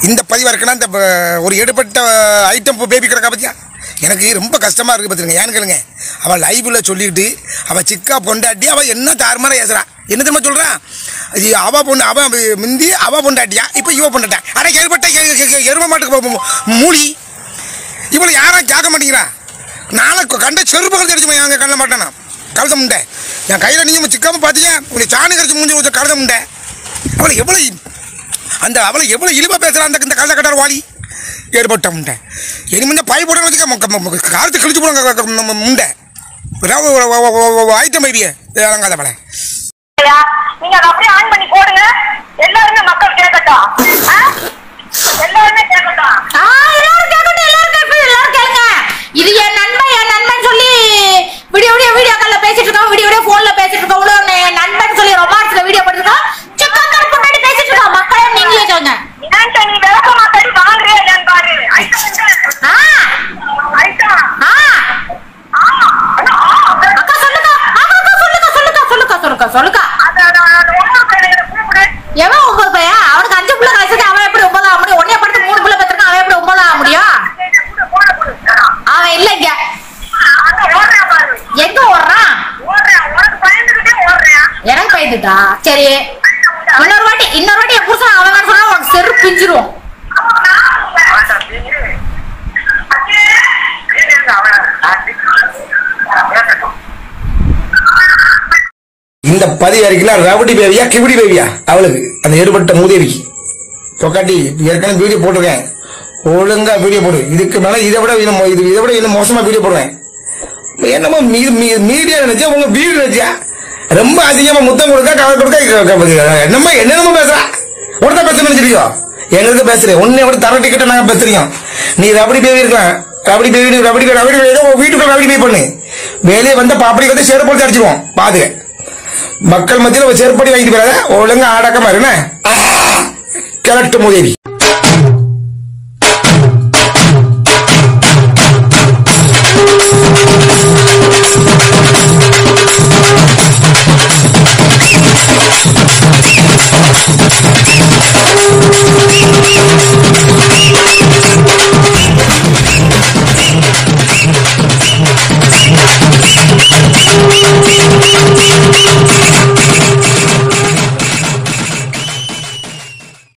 இந்த பதிவாக இருக்குன்னா இந்த ப- ஒரு எடுபட்ட ஐட்டம் பேபி கிடக்கா பத்தியா எனக்கு ரொம்ப கஷ்டமாக இருக்குது பார்த்துருங்க ஏன்னு கேளுங்க அவள் லைவில் சொல்லிக்கிட்டு அவள் சிக்கா பொண்டாட்டி அவள் என்ன தாறுமாற ஏசுறா என்ன தெரியுமா சொல்கிறான் இது அவள் பொண்ணு அவன் முந்தி அவள் பொண்டாட்டியா இப்போ இவ பொண்டாட்டா அட ஏற்பட்ட எரும மாட்டுக்கு போ- போ- மூலி இவளை யாரும் கேட்க மாட்டேங்கிறா நாளை கண்ட செருப்பு கழுத்து அடிச்சு எங்கள் கண்ணில் மாட்டேனா கழுத முண்டை என் கையில் நீங்கள் சிக்காம பார்த்தீங்க உங்களை சாணி கரைச்சி முடிஞ்சு கொடுத்த கழுத முண்டை அவளை எவ்வளோ அந்த அவளை எவ்வளோ இழிவாக பேசுகிறா அந்த இந்த கழுத கட்டார் வாலி ஏற்பட்ட முண்டை இனிமே பாய் போடணும் வச்சுக்க காலத்து கழிச்சு போடுங்க நம்ம முண்டை ஐட்டம் ஐடியா இறங்காத படம் ஐயா, நீங்க அதை அப்படியே ஆன் பண்ணி போடுங்க எல்லாருமே மக்கள் கேட்கட்டும் ஆ? எல்லாருமே கேட்கட்டும் ஆ, எல்லாரும் கேட்கட்டும், எல்லாரும் கேட்கட்டும், எல்லாரும் கேளுங்க. இது என் நண்பன் என் நண்பன் சொல்லி விடிய விடிய வீடியோ கால்ல பேசிட்டு இருக்கோம் விடிய விடிய போன்ல பேசிட்டு இருக்கோம் இவ்வளவு என் நண்பன் சொல்லி ரொமான்ஸ்ல வீடியோ போட்டுருக்கோம் சிக்கன் முன்னாடி பேசிட்டு இருக்கோம் மக்களே நீங்களே சொல்லுங்க ஏன்ட்ட நீ விளக்க மாத்தாடி வாங்குறியா இல்லையான்னு பாரு ஐட்டம் எங்க? ஆ ஐட்டம் ஆ ஆமா அண்ணா, ஆ. அக்கா சொல்லுக்கா அக்கா அக்கா சொல்லுக்கா சொல்லுக்கா சொல்லுக்கா சொல்லுக்கா சொல்லுக்கா அது அது அது ஒண்ணு கிடையாது கூப்பிடு எவன் ஒன்பது பையன் அவனுக்கு அஞ்சு புள்ள கழிச்சது அவன் எப்படி ஒன்பது ஆக முடியும் ஒன்னே படுத்து மூணு புள்ள பெற்றிருக்கான் அவன் எப்படி ஒன்பது ஆக முடியும் கூட போட போடு அவன் இல்லைங்க அங்க ஓடுறேன் பாரு எங்க ஓடுறான் ஓடுறேன் உனக்கு பயந்துகிட்டே ஓடுறேன் எனக்கு பயந்துட்டா சரி இன்னொரு வாட்டி இன்னொரு வாட்டி என் புருஷன் அவன் சொன்னா உனக்கு செரு பிஞ்சிரும் இந்த பதிவு இருக்குல்ல ரவுடி பேபியா கிவிடி பேபியா அவளுக்கு அந்த ஏற்பட்ட மூதேவிக்கு சொக்காட்டி ஏற்கனவே வீடியோ போட்டிருக்கேன் ஒழுங்கா வீடியோ போடு இதுக்கு மேல இதை விட இன்னும் மோ- இது இதை விட இன்னும் மோசமா வீடியோ போடுவேன் என்னமோ மீ- மீ- மீடியா நினைச்சா உங்க வீடு நினைச்சியா ரொம்ப அதிகமா முத்தம் கொடுக்க கவர் கொடுக்க க- க- என்னமோ என்னென்னமோ பேசுறா உடனே பேச நினைச்சிருக்கோ எங்களுக்கு பேசுறேன் உன்னை விட தர டிக்கெட்டை நாங்க பேசுறோம் நீ ரபடி பேவி இருக்கலாம் ரபடி பேவி ரபடி பேவி ரபடி பேவி ஏதோ வீட்டுக்குள்ள ரபடி பேவி பண்ணு வெளியே வந்து பாப்படி வந்து செருப்பு போட்டு அடிச்சிருவோம் பாதுக மக்கள் மத்தியில் ஒரு செருப்படி வாங்கிட்டு போறாத ஒழுங்கா ஆடக்கமா இருன கிழட்டு முதேவி